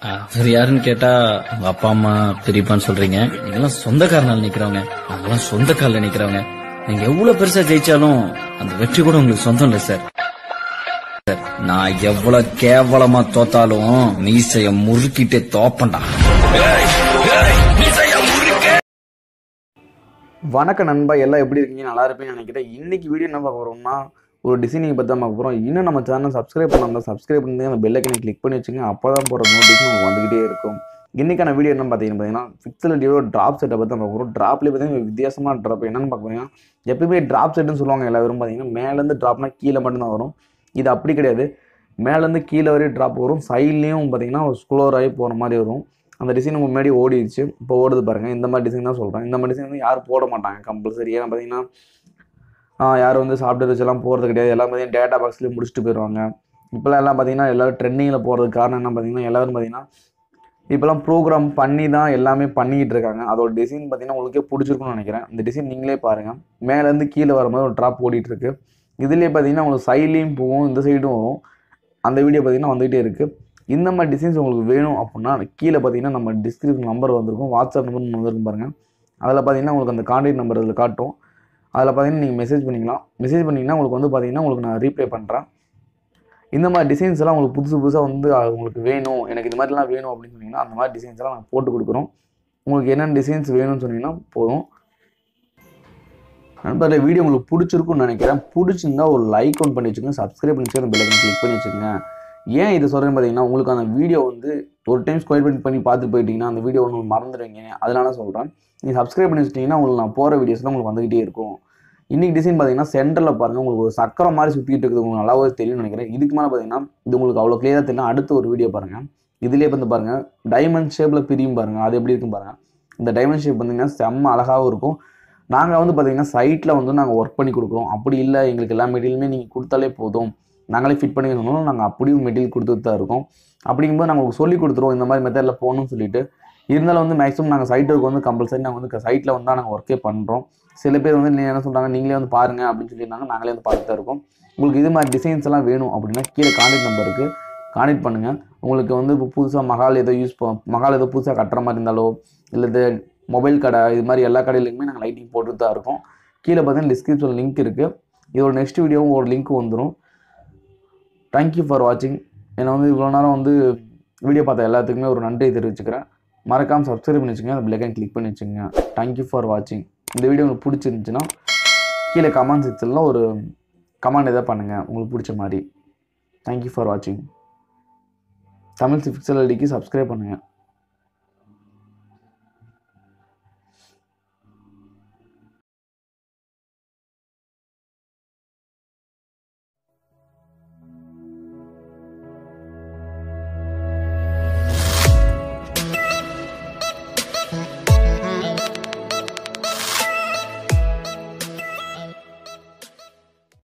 அவர் யாருன்னு கேட்டா உங்க அப்பா அம்மா பெரியப்பான்னு சொல்றீங்க நீங்களாம் சொந்த காரணம் நிக்கிறவங்க நாங்களாம் சொந்த காலில் நிக்கிறவங்க நீங்க எவ்வளவு பெருசா ஜெயிச்சாலும் அந்த வெற்றி கூட உங்களுக்கு சொந்தம் இல்லை சார் சார், நான் எவ்வளவு கேவலமா தோத்தாலும் மீசைய முறுக்கிட்டே தோப்பண்டா வணக்கம் நண்பா எல்லாம் எப்படி இருக்கீங்க நல்லா இருப்பீங்கன்னு நினைக்கிறேன் இன்னைக்கு வீடியோ என்ன பார்க்க போறோம்னா ஒரு டிசைனிங் பற்றி தான் பார்க்க போகிறோம் இன்னும் நம்ம சேனல் சப்ஸ்கிரைப் பண்ணாமல் சப்ஸ்கிரைப் பண்ணி அந்த பெல் ஐக்கனை கிளிக் பண்ணி வச்சுங்க அப்போ தான் போகிற நோட்டிஃபிகேஷன் உங்களுக்கு வந்துகிட்டே இருக்கும் இன்னைக்கான வீடியோ என்ன பார்த்தீங்கன்னு பார்த்தீங்கன்னா ஃபிக்ஸல் ட்ராப் செட்டை பற்றி தான் பார்க்க போகிறோம் ட்ராப்லேயே பார்த்தீங்கன்னா வித்தியாசமான ட்ராப் என்னன்னு பார்க்க போறீங்கன்னா எப்பயுமே ட்ராப் செட்டுன்னு சொல்லுவாங்க எல்லாரும் பார்த்தீங்கன்னா மேலேருந்து ட்ராப்னா கீழே மட்டும்தான் வரும் இது அப்படி கிடையாது மேலேருந்து கீழே வரையும் ட்ராப் வரும் சைட்லேயும் பார்த்தீங்கன்னா ஸ்க்ளோர் ஆகி போகிற மாதிரி வரும் அந்த டிசைன் உங்களுக்கு முன்னாடி ஓடிடுச்சு இப்போ ஓடுது பாருங்கள் இந்த மாதிரி டிசைன் தான் சொல்கிறேன் இந்த மாதிரி டிசைன் வந்து யாரும் போட மாட்டாங்க கம்பல்சரி ஏன்னா பார்த்தீங்கன்னா ஆஹ் யாரும் வந்து சாஃப்ட்வேர் வச்செல்லாம் போகிறது கிடையாது எல்லாம் பார்த்தீங்கன்னா டேட்டா பாக்ஸ்லேயே முடிச்சுட்டு போயிடுவாங்க இப்போலாம் எல்லாம் பார்த்தீங்கன்னா எல்லாரும் ட்ரெண்டிங்கில் போகிறதுக்கு காரணம் என்ன பார்த்தீங்கன்னா எல்லாரும் பார்த்தீங்கன்னா இப்போலாம் ப்ரோக்ராம் பண்ணி தான் எல்லாமே பண்ணிக்கிட்டு இருக்காங்க அதோட டிசைன் பார்த்தீங்கன்னா உங்களுக்கே பிடிச்சிருக்கும்னு நினைக்கிறேன் இந்த டிசைன் நீங்களே பாருங்கள் மேலேருந்து கீழே வரும்போது ஒரு ட்ராப் ஓடிட்டு இருக்கு இதுலேயே பார்த்தீங்கன்னா உங்களுக்கு சைட்லேயும் போகும் இந்த சைடும் வரும் அந்த வீடியோ பார்த்தீங்கன்னா வந்துகிட்டே இருக்குது இந்த மாதிரி டிசைன்ஸ் உங்களுக்கு வேணும் அப்படின்னா கீழே பார்த்தீங்கன்னா நம்ம டிஸ்கிரிப்ஷன் நம்பர் வந்திருக்கும் வாட்ஸ்அப் நம்பர் வந்திருக்கும் பாருங்கள் அதில் பார்த்தீங்கன்னா உங்களுக்கு அந்த கான்டாக்ட் நம்பர் அதில் காட்டும் அதில் பார்த்தீங்கன்னா நீங்கள் மெசேஜ் பண்ணிக்கலாம் மெசேஜ் பண்ணிங்கன்னா உங்களுக்கு வந்து பார்த்தீங்கன்னா உங்களுக்கு நான் ரீப்ளை பண்ணுறேன் இந்த மாதிரி டிசைன்ஸ் எல்லாம் உங்களுக்கு புதுசு புதுசாக வந்து அது உங்களுக்கு வேணும் எனக்கு இது மாதிரிலாம் வேணும் அப்படின்னு சொன்னீங்கன்னா அந்த மாதிரி டிசைன்ஸ் எல்லாம் நாங்கள் போட்டு கொடுக்குறோம் உங்களுக்கு என்னென்ன டிசைன்ஸ் வேணும்னு சொன்னீங்கன்னா போதும் நண்பர்களே வீடியோ உங்களுக்கு பிடிச்சிருக்கும்னு நினைக்கிறேன் பிடிச்சிருந்தா ஒரு லைக் ஒன் பண்ணி வச்சுக்கோங்க சப்ஸ்கிரைப் பண்ணி வச்சுக்கோங்க பெல் கிளிக் பண்ணி வச்சுக்கோங்க ஏன் இது சொல்கிறேன்னு பார்த்தீங்கன்னா உங்களுக்கு அந்த வீடியோ வந்து ஒரு டைம் ஸ்கொயர் பண்ணி பண்ணி பார்த்துட்டு போயிட்டீங்கன்னா அந்த வீடியோ ஒன்று மறந்துடுவீங்க அதனால சொல்கிறேன் நீங்கள் சப்ஸ்கிரைப் பண்ணி வச்சிட்டிங்கன்னா உங்களுக்கு நான் போகிற வீடியோஸ்லாம் உங்களுக்கு வந்துகிட்டே இருக்கும் இன்றைக்கி டிசைன் பார்த்தீங்கன்னா சென்டரில் பாருங்கள் உங்களுக்கு ஒரு சக்கரம் மாதிரி சுற்றிட்டு இருக்குது உங்களுக்கு நல்லாவே தெரியும்னு நினைக்கிறேன் இதுக்கு மேலே பார்த்தீங்கன்னா இது உங்களுக்கு அவ்வளோ கிளியராக தெரியல அடுத்த ஒரு வீடியோ பாருங்கள் இதுலேயே வந்து பாருங்கள் டைமண்ட் ஷேப்பில் பிரியும் பாருங்கள் அது எப்படி இருக்குன்னு பாருங்கள் இந்த டைமண்ட் ஷேப் பார்த்தீங்கன்னா செம்ம அழகாகவும் இருக்கும் நாங்கள் வந்து பார்த்தீங்கன்னா சைட்டில் வந்து நாங்கள் ஒர்க் பண்ணி கொடுக்குறோம் அப்படி இல்லை எங்களுக்கு எல்லா மெட்டீரியலுமே நீங்கள் கொடுத்தாலே போதும் நாங்களே ஃபிட் பண்ணி சொன்னாலும் நாங்கள் அப்படியும் மெட்டீரியல் கொடுத்துட்டு தான் இருக்கோம் அப்படிங்கும்போது நாங்கள் உங்களுக்கு சொல்லி கொடுத்துருவோம் இந்த மாதிரி மெத்தடில் போகணும்னு சொல்லிட்டு இருந்தாலும் வந்து மேக்ஸிமம் நாங்கள் சைட் ஒர்க் வந்து கம்பல்சரி நாங்கள் வந்து சைட்டில் வந்து தான் நாங்கள் ஒர்க்கே பண்ணுறோம் சில பேர் வந்து நீ என்ன சொல்கிறாங்க நீங்களே வந்து பாருங்கள் அப்படின்னு சொல்லியிருந்தாங்க நாங்களே வந்து பார்த்துட்டு தான் இருக்கோம் உங்களுக்கு இது மாதிரி டிசைன்ஸ் எல்லாம் வேணும் அப்படின்னா கீழே கான்டாக்ட் நம்பருக்கு கான்டாக்ட் பண்ணுங்கள் உங்களுக்கு வந்து இப்போ புதுசாக மகால் ஏதோ யூஸ் ப மகால் ஏதோ புதுசாக கட்டுற மாதிரி இருந்தாலோ இல்லை இது மொபைல் கடை இது மாதிரி எல்லா கடையிலுமே நாங்கள் லைட்டிங் போட்டு தான் இருக்கோம் கீழே பார்த்தீங்கன்னா டிஸ்கிரிப்ஷன் லிங்க் இருக்குது இதோட நெக்ஸ்ட் வீடியோவும் ஒரு லிங்க் வந்துடும் தேங்க்யூ ஃபார் வாட்சிங் என்னை வந்து இவ்வளோ நேரம் வந்து வீடியோ பார்த்த எல்லாத்துக்குமே ஒரு நன்றி தெரிவிச்சுக்கிறேன் மறக்காமல் சப்ஸ்கிரைப் பண்ணி வச்சுங்க அந்த பிள்ளைக்கான் கிளிக் பண்ணி வச்சுங்க தேங்க்யூ ஃபார் வாட்சிங் இந்த வீடியோ உங்களுக்கு பிடிச்சிருந்துச்சுன்னா கீழே கமெண்ட் செக்ஷனில் ஒரு கமெண்ட் எதாவது பண்ணுங்கள் உங்களுக்கு பிடிச்ச மாதிரி தேங்க்யூ ஃபார் வாட்சிங் தமிழ் ஃபிக்சல் ஐடிக்கு சப்ஸ்கிரைப் பண்ணுங்கள்